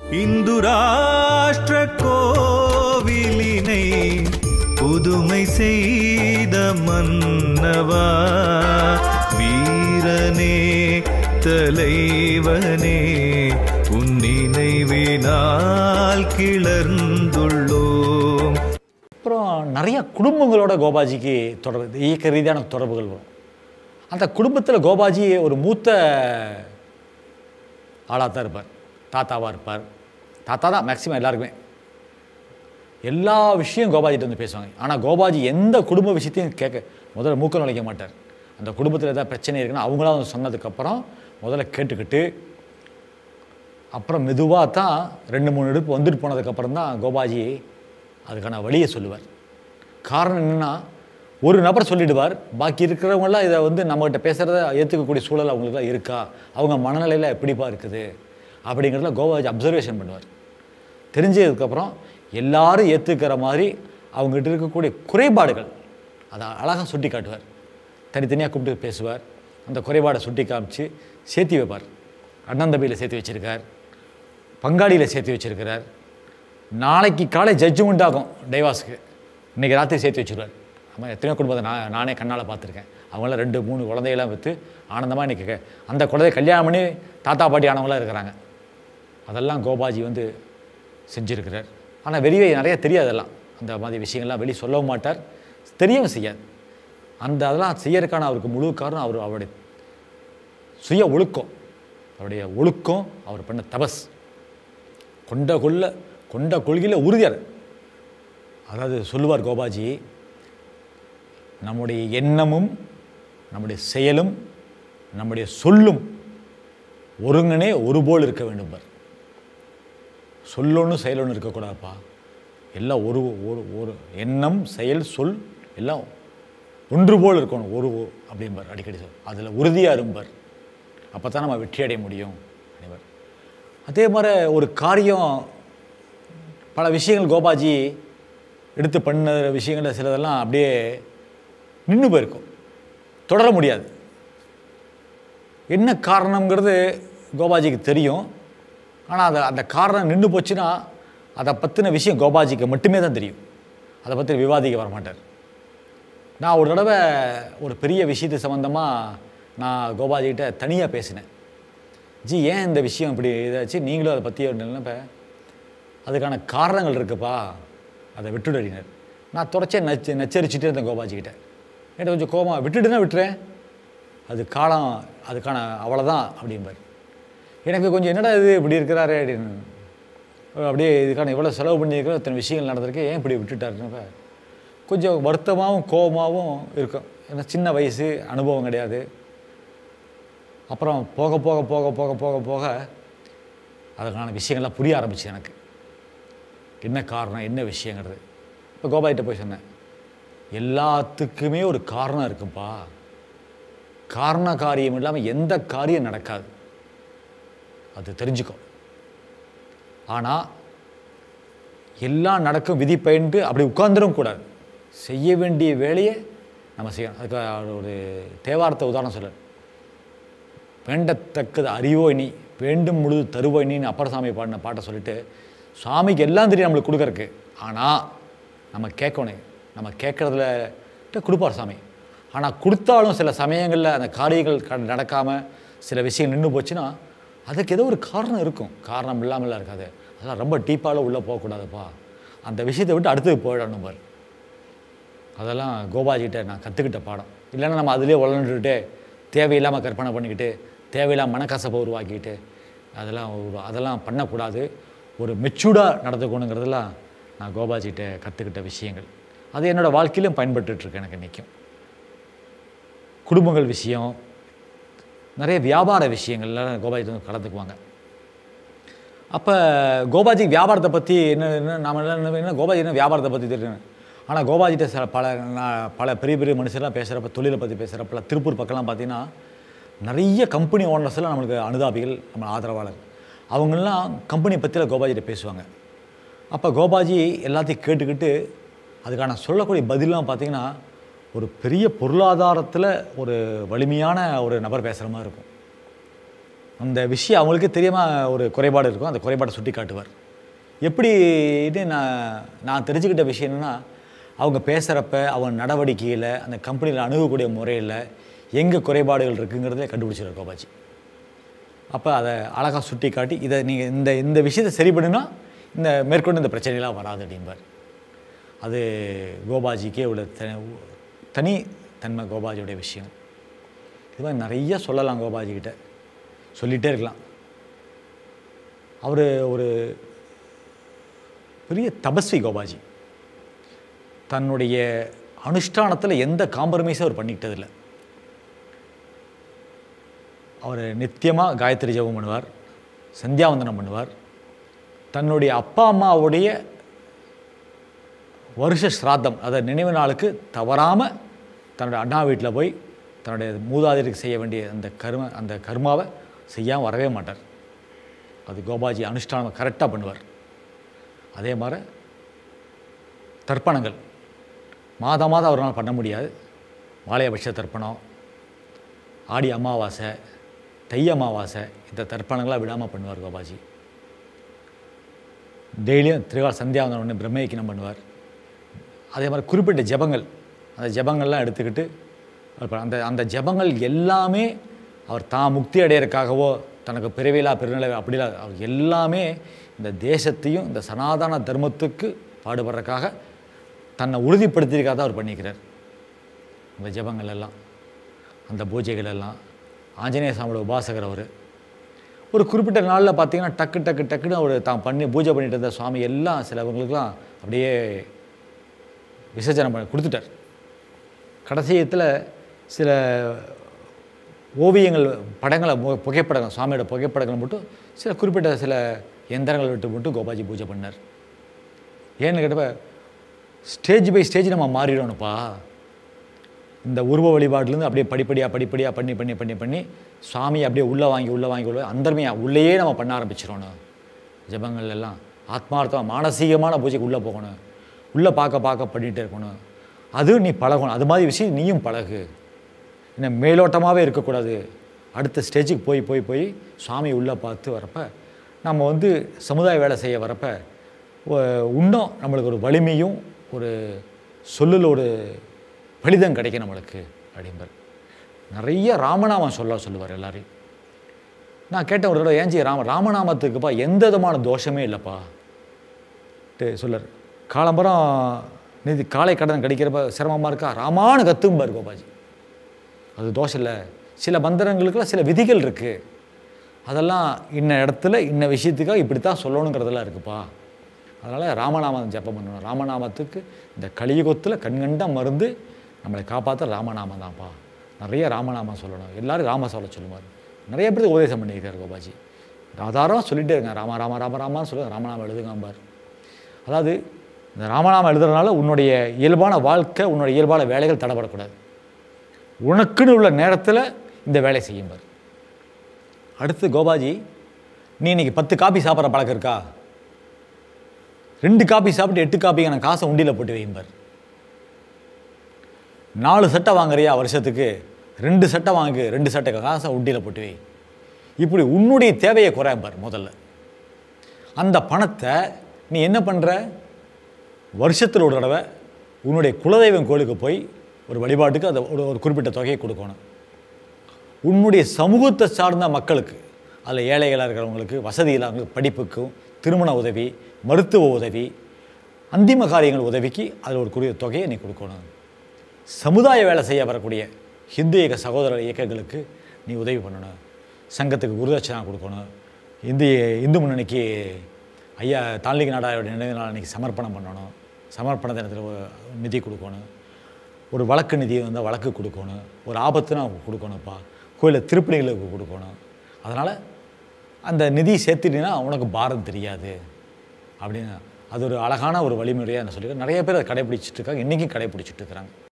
இந்து ராஷ்டிர கோவிலினை புதுமை செய்த மன்னவா வீரனே தலைவனே உன் நினைவினால் கிளர்ந்துள்ளோம் அப்புறம் நிறைய குடும்பங்களோட கோபாஜிக்கு தொடர்பு இயக்க ரீதியான தொடர்புகள் வரும் அந்த குடும்பத்தில் கோபாஜி ஒரு மூத்த ஆளாக தான் இருப்பார் தாத்தாவாக இருப்பார் தாத்தா தான் மேக்ஸிமம் எல்லாருக்குமே எல்லா விஷயம் கோபாஜிட்ட வந்து பேசுவாங்க ஆனால் கோபாஜி எந்த குடும்ப விஷயத்தையும் கேட்க முதல்ல மூக்க நுழைக்க மாட்டார் அந்த குடும்பத்தில் ஏதாவது பிரச்சனை இருக்குன்னா அவங்களா வந்து சொன்னதுக்கப்புறம் முதல்ல கேட்டுக்கிட்டு அப்புறம் மெதுவாக தான் ரெண்டு மூணு எடுப்பு வந்துட்டு போனதுக்கப்புறம் தான் கோபாஜி அதுக்கான வழியை சொல்லுவார் காரணம் என்னென்னா ஒரு நபர் சொல்லிடுவார் பாக்கி இருக்கிறவங்களாம் இதை வந்து நம்மகிட்ட பேசுகிறத ஏற்றுக்கக்கூடிய சூழல் அவங்களுக்குலாம் இருக்கா அவங்க மனநிலையில் எப்படிப்பா இருக்குது அப்படிங்கிறதுல கோபாஜி அப்சர்வேஷன் பண்ணுவார் தெரிஞ்சதுக்கப்புறம் எல்லாரும் ஏற்றுக்கிற மாதிரி அவங்ககிட்ட இருக்கக்கூடிய குறைபாடுகள் அதை அழகாக சுட்டி காட்டுவார் தனித்தனியாக கூப்பிட்டு பேசுவார் அந்த குறைபாடை சுட்டி காமிச்சு சேர்த்தி வைப்பார் அண்ணன் தம்பியில் சேர்த்து வச்சிருக்கார் பங்காளியில் சேர்த்து வச்சிருக்கிறார் நாளைக்கு காலை ஜட்ஜ்மெண்ட் ஆகும் டைவாஸ்க்கு இன்றைக்கி ராத்திரி சேர்த்து வச்சிருவார் ஆமாம் எத்தனையோ குடும்பத்தை நான் நானே கண்ணால் பார்த்துருக்கேன் அவங்களாம் ரெண்டு மூணு குழந்தையெல்லாம் விற்று ஆனந்தமாக இன்றைக்கி அந்த குழந்தைய கல்யாணம் பண்ணி தாத்தா பாட்டி ஆனவங்களாம் இருக்கிறாங்க அதெல்லாம் கோபாஜி வந்து செஞ்சுருக்கிறார் ஆனால் வெளியே நிறைய தெரியாது அதெல்லாம் அந்த மாதிரி விஷயங்கள்லாம் வெளியே சொல்லவும் மாட்டார் தெரியவும் செய்யாது அந்த அதெல்லாம் செய்யறதுக்கான அவருக்கு முழு காரணம் அவர் அவருடைய சுய ஒழுக்கம் அவருடைய ஒழுக்கம் அவர் பண்ண தபஸ் கொண்ட கொள்ள கொண்ட கொள்கையில் உறுதியார் அதாவது சொல்லுவார் கோபாஜி நம்முடைய எண்ணமும் நம்முடைய செயலும் நம்முடைய சொல்லும் ஒருங்கனே ஒருபோல் இருக்க வேண்டும் பார் சொல்லொன்று செயலொன்று இருக்கக்கூடாதுப்பா எல்லாம் ஒரு ஒரு ஒரு எண்ணம் செயல் சொல் எல்லாம் ஒன்று போல் இருக்கணும் ஒரு அப்படிம்பார் அடிக்கடி சொல் அதில் உறுதியாக இருப்பார் அப்போ தான் நம்ம வெற்றி அடைய முடியும் அப்படிம்பார் அதே மாதிரி ஒரு காரியம் பல விஷயங்கள் கோபாஜி எடுத்து பண்ண விஷயங்கள் சிலதெல்லாம் அப்படியே நின்று போயிருக்கும் தொடர முடியாது என்ன காரணங்கிறது கோபாஜிக்கு தெரியும் ஆனால் அதை அந்த காரணம் நின்று போச்சுன்னா அதை பற்றின விஷயம் கோபாஜிக்கு மட்டுமே தான் தெரியும் அதை பற்றி விவாதிக்க வர மாட்டார் நான் ஒரு தடவை ஒரு பெரிய விஷயத்து சம்மந்தமாக நான் கோபாஜிகிட்ட தனியாக பேசினேன் ஜி ஏன் இந்த விஷயம் இப்படி இதாச்சு நீங்களும் அதை பற்றி நினைப்ப அதுக்கான காரணங்கள் இருக்குப்பா அதை விட்டுடுறினர் நான் தொடச்சே நச்சு நச்சரிச்சுட்டே இருந்தேன் கோபாஜிக்கிட்ட என்கிட்ட கொஞ்சம் கோமா விட்டுட்டுனா விட்டுறேன் அது காலம் அதுக்கான அவ்வளோதான் அப்படிம்பார் எனக்கு கொஞ்சம் என்னடா இது இப்படி இருக்கிறாரு அப்படின்னு அப்படியே இதுக்கான இவ்வளோ செலவு பண்ணியிருக்கிற இத்தனை விஷயங்கள் நடந்திருக்கு ஏன் இப்படி விட்டுட்டாருன்னு கொஞ்சம் வருத்தமாகவும் கோபமாகவும் இருக்கும் ஏன்னா சின்ன வயசு அனுபவம் கிடையாது அப்புறம் போக போக போக போக போக போக அதுக்கான விஷயங்கள்லாம் புரிய ஆரம்பிச்சு எனக்கு என்ன காரணம் என்ன விஷயங்கிறது இப்போ கோபாயிட்ட போய் சொன்னேன் எல்லாத்துக்குமே ஒரு காரணம் இருக்குப்பா காரண காரியம் இல்லாமல் எந்த காரியம் நடக்காது அது தெரிஞ்சுக்கோ ஆனால் எல்லாம் நடக்கும் விதி பயின்று அப்படி உட்கார்ந்துடும் கூடாது செய்ய வேண்டிய வேலையை நம்ம செய்யணும் அதுக்கு ஒரு தேவாரத்தை உதாரணம் சொல்ல வேண்டத்தக்கது அறிவோய் நீ வேண்டும் முழுது தருவோய் நீன்னு அப்பர் சாமி பாடின பாட்டை சொல்லிட்டு சாமிக்கு எல்லாம் தெரியும் நம்மளுக்கு கொடுக்கறக்கு ஆனால் நம்ம கேட்கணும் நம்ம கேட்குறதுல கொடுப்பார் சாமி ஆனால் கொடுத்தாலும் சில சமயங்களில் அந்த காரியங்கள் க நடக்காமல் சில விஷயம் நின்று போச்சுன்னா அதுக்கு ஏதோ ஒரு காரணம் இருக்கும் காரணம் இல்லாமலாம் இருக்காது அதெல்லாம் ரொம்ப டீப்பால உள்ளே போகக்கூடாதுப்பா அந்த விஷயத்தை விட்டு அடுத்தது போயிடணும் பார் அதெல்லாம் கோபாஜிகிட்ட நான் கற்றுக்கிட்ட பாடம் இல்லைன்னா நம்ம அதிலே உழந்துட்டு தேவையில்லாமல் கற்பனை பண்ணிக்கிட்டு தேவையில்லாம மனக்கசப்பை உருவாக்கிட்டு அதெல்லாம் ஒரு- அதெல்லாம் பண்ணக்கூடாது ஒரு மெச்சூர்டாக நடந்துக்கணுங்கிறதெல்லாம் நான் கோபாஜிகிட்ட கற்றுக்கிட்ட விஷயங்கள் அது என்னோடய வாழ்க்கையிலும் பயன்பட்டுருக்கு எனக்கு நிற்கும் குடும்பங்கள் விஷயம் நிறைய வியாபார விஷயங்கள்லாம் கோபாஜி வந்து கலந்துக்குவாங்க அப்போ கோபாஜி வியாபாரத்தை பற்றி என்ன என்ன நாம என்ன என்ன கோபாஜி என்ன வியாபாரத்தை பற்றி தெரியும் ஆனால் கோபாஜிட்ட சில பல நான் பல பெரிய பெரிய மனுஷர்லாம் பேசுகிறப்ப தொழிலை பற்றி பேசுகிறப்ப திருப்பூர் பக்கம்லாம் பார்த்தீங்கன்னா நிறைய கம்பெனி ஓனர்ஸ் எல்லாம் நம்மளுக்கு அனுதாபிகள் நம்ம ஆதரவாளர் அவங்கெல்லாம் கம்பெனியை பற்றியில் கோபாஜிட்ட பேசுவாங்க அப்போ கோபாஜி எல்லாத்தையும் கேட்டுக்கிட்டு அதுக்கான சொல்லக்கூடிய பதிலாம் பார்த்தீங்கன்னா ஒரு பெரிய பொருளாதாரத்தில் ஒரு வலிமையான ஒரு நபர் பேசுகிற மாதிரி இருக்கும் அந்த விஷயம் அவங்களுக்கு தெரியாமல் ஒரு குறைபாடு இருக்கும் அந்த குறைபாடை சுட்டி காட்டுவார் எப்படின்னு நான் நான் தெரிஞ்சுக்கிட்ட விஷயம் என்னென்னா அவங்க பேசுகிறப்ப அவங்க நடவடிக்கையில் அந்த கம்பெனியில் அணுகக்கூடிய முறையில் எங்கே குறைபாடுகள் இருக்குங்கிறத கண்டுபிடிச்சிருக்கார் கோபாஜி அப்போ அதை அழகாக சுட்டி காட்டி இதை நீங்கள் இந்த இந்த விஷயத்தை சரி பண்ணுனா இந்த மேற்கொண்டு இந்த பிரச்சனைலாம் வராது அப்படிம்பார் அது கோபாஜிக்கே உள்ள த தனி தன்மை கோபாஜியோடைய விஷயம் இது மாதிரி நிறைய சொல்லலாம் கோபாஜி கிட்ட சொல்லிகிட்டே இருக்கலாம் அவர் ஒரு பெரிய தபஸ்வி கோபாஜி தன்னுடைய அனுஷ்டானத்தில் எந்த காம்ப்ரமைஸும் அவர் பண்ணிக்கிட்டதில்லை அவர் நித்தியமாக காயத்ரி ஜெபம் பண்ணுவார் சந்தியாவந்தனம் பண்ணுவார் தன்னுடைய அப்பா அம்மாவுடைய வருஷ ஸ்ராத்தம் அதை நினைவு நாளுக்கு தவறாமல் தன்னுடைய அண்ணா வீட்டில் போய் தன்னுடைய மூதாதையருக்கு செய்ய வேண்டிய அந்த கர்ம அந்த கர்மாவை செய்யாமல் வரவே மாட்டார் அது கோபாஜி அனுஷ்டானம் கரெக்டாக பண்ணுவார் அதே மாதிரி தர்ப்பணங்கள் மாதம் மாதம் அவரால் பண்ண முடியாது வாழையபட்ச தர்ப்பணம் ஆடி அமாவாசை தை அமாவாசை இந்த தர்ப்பணங்களாக விடாமல் பண்ணுவார் கோபாஜி டெய்லியும் திருவா சந்தியாவந்தனம் ஒன்று பிரம்மயக்கினம் பண்ணுவார் அதே மாதிரி குறிப்பிட்ட ஜெபங்கள் அந்த ஜெபங்கள்லாம் எடுத்துக்கிட்டு அவர் ப- அந்த அந்த ஜெபங்கள் எல்லாமே அவர் தான் முக்தி அடையறதுக்காகவோ தனக்கு பிறவிலா பெருநிலை அப்படிலாம் அவர் எல்லாமே இந்த தேசத்தையும் இந்த சனாதன தர்மத்துக்கு பாடுபடுறதுக்காக தன்னை உறுதிப்படுத்தியிருக்காக தான் அவர் பண்ணிக்கிறார் அந்த ஜெபங்கள் எல்லாம் அந்த பூஜைகள் எல்லாம் ஆஞ்சநேய சாமியோட உபாசகர் அவர் ஒரு குறிப்பிட்ட நாளில் பார்த்தீங்கன்னா டக்கு டக்கு டக்குன்னு அவர் தான் பண்ணி பூஜை பண்ணிட்டு இருந்த சுவாமி எல்லாம் சிலவங்களுக்கெல்லாம் அப்படியே விசர்ஜனம் பண்ணி கொடுத்துட்டார் கடைசியத்தில் சில ஓவியங்கள் படங்களை மு- புகைப்படங்கள் சுவாமியோட புகைப்படங்கள் மட்டும் சில குறிப்பிட்ட சில எந்திரங்கள் விட்டு மட்டும் கோபாஜி பூஜை பண்ணார் ஏன்னு கேட்டப்ப ஸ்டேஜ் பை ஸ்டேஜ் நம்ம மாறிடணும்ப்பா இந்த உருவ வழிபாட்டிலேருந்து அப்படியே படிப்படியாக படிப்படியாக பண்ணி பண்ணி பண்ணி பண்ணி சுவாமியை அப்படியே உள்ளே வாங்கி உள்ளே வாங்கி உள்ள அந்தர்மையாக உள்ளேயே நம்ம பண்ண ஆரம்பிச்சிடணும் ஜெபங்கள் எல்லாம் ஆத்மார்த்தமாக மானசீகமான பூஜைக்கு உள்ளே போகணும் உள்ளே பார்க்க பார்க்க பண்ணிகிட்டே இருக்கணும் அது நீ பழகணும் அது மாதிரி விஷயம் நீயும் பழகு என்ன மேலோட்டமாகவே இருக்கக்கூடாது அடுத்த ஸ்டேஜுக்கு போய் போய் போய் சுவாமி உள்ளே பார்த்து வரப்ப நம்ம வந்து சமுதாய வேலை செய்ய வரப்ப ஒ- இன்னும் நம்மளுக்கு ஒரு வலிமையும் ஒரு சொல்லில் ஒரு பலிதம் கிடைக்கும் நம்மளுக்கு அப்படிம்பார் நிறைய ராமநாமம் சொல்ல சொல்லுவார் எல்லாரையும் நான் கேட்டேன் ஒரு தடவை ஏஞ்சி ராம ராமநாமத்துக்குப்பா எந்த விதமான தோஷமே இல்லைப்பா சொல்லார் காலம்பரம் நிதி காலை கடன் கிடைக்கிறப்ப சிரமமாக இருக்கா ராமானு கத்தும்பார் கோபாஜி அது தோஷம் இல்லை சில மந்திரங்களுக்குலாம் சில விதிகள் இருக்குது அதெல்லாம் இன்ன இடத்துல இன்ன விஷயத்துக்காக இப்படி தான் சொல்லணுங்கிறதெல்லாம் இருக்குப்பா அதனால் ராமநாமம் ஜெபம் பண்ணணும் ராமநாமத்துக்கு இந்த கலியுகத்தில் கண்கண்ட மருந்து நம்மளை காப்பாற்ற ராமநாமம் தான்ப்பா நிறைய ராமநாமம் சொல்லணும் எல்லாரும் ராம சொல்ல சொல்லுவார் நிறைய பேருக்கு உபதேசம் பண்ணியிருக்காரு கோபாஜி ஆதாரம் சொல்லிட்டே இருங்க ராம ராம ராம ராமான்னு சொல்லுங்க ராமநாமம் எழுதுங்கம்பார் அதாவது இந்த ராமநாமம் எழுதுறதுனால உன்னுடைய இயல்பான வாழ்க்கை உன்னுடைய இயல்பான வேலைகள் தடைபடக்கூடாது உனக்குன்னு உள்ள நேரத்தில் இந்த வேலையை செய்யும்பார் அடுத்து கோபாஜி நீ இன்னைக்கு பத்து காப்பி சாப்பிட்ற பழக்கம் இருக்கா ரெண்டு காப்பி சாப்பிட்டு எட்டு காப்பிக்கு நான் காசை உண்டியில் போட்டு வையும்பார் நாலு சட்டை வாங்குறியா வருஷத்துக்கு ரெண்டு சட்டை வாங்கு ரெண்டு சட்டை காசை உண்டியில் போட்டு வை இப்படி உன்னுடைய தேவையை குறைப்பார் முதல்ல அந்த பணத்தை நீ என்ன பண்ணுற வருஷத்தில் ஒரு தடவை உன்னுடைய குலதெய்வம் கோயிலுக்கு போய் ஒரு வழிபாட்டுக்கு அதை ஒரு ஒரு குறிப்பிட்ட தொகையை கொடுக்கணும் உன்னுடைய சமூகத்தை சார்ந்த மக்களுக்கு அதில் ஏழைகளாக இருக்கிறவங்களுக்கு வசதி இல்லாதவங்களுக்கு படிப்புக்கும் திருமண உதவி மருத்துவ உதவி அந்திம காரியங்கள் உதவிக்கு அதில் ஒரு குறிய தொகையை நீ கொடுக்கணும் சமுதாய வேலை செய்ய வரக்கூடிய ஹிந்து இயக்க சகோதர இயக்கங்களுக்கு நீ உதவி பண்ணணும் சங்கத்துக்கு குருதட்சணா கொடுக்கணும் இந்திய இந்து முன்னணிக்கு ஐயா தாலிக நாடாயோட நினைவு நாள் அன்னைக்கு சமர்ப்பணம் பண்ணணும் சமர்ப்பண தினத்தில் ஒரு நிதி கொடுக்கணும் ஒரு வழக்கு நிதி வந்தால் வழக்கு கொடுக்கணும் ஒரு ஆபத்துனா கொடுக்கணும்ப்பா கோயிலில் திருப்பணிகளுக்கு கொடுக்கணும் அதனால் அந்த நிதி சேர்த்துட்டீங்கன்னா உனக்கு பாரம் தெரியாது அப்படின்னு அது ஒரு அழகான ஒரு வழிமுறையாக நான் சொல்லியிருக்கேன் நிறைய பேர் அதை கடைப்பிடிச்சிட்டு இருக்காங்க இன்றைக்கும் கடைப்பிடிச்சிட்டு இருக்கிறாங்க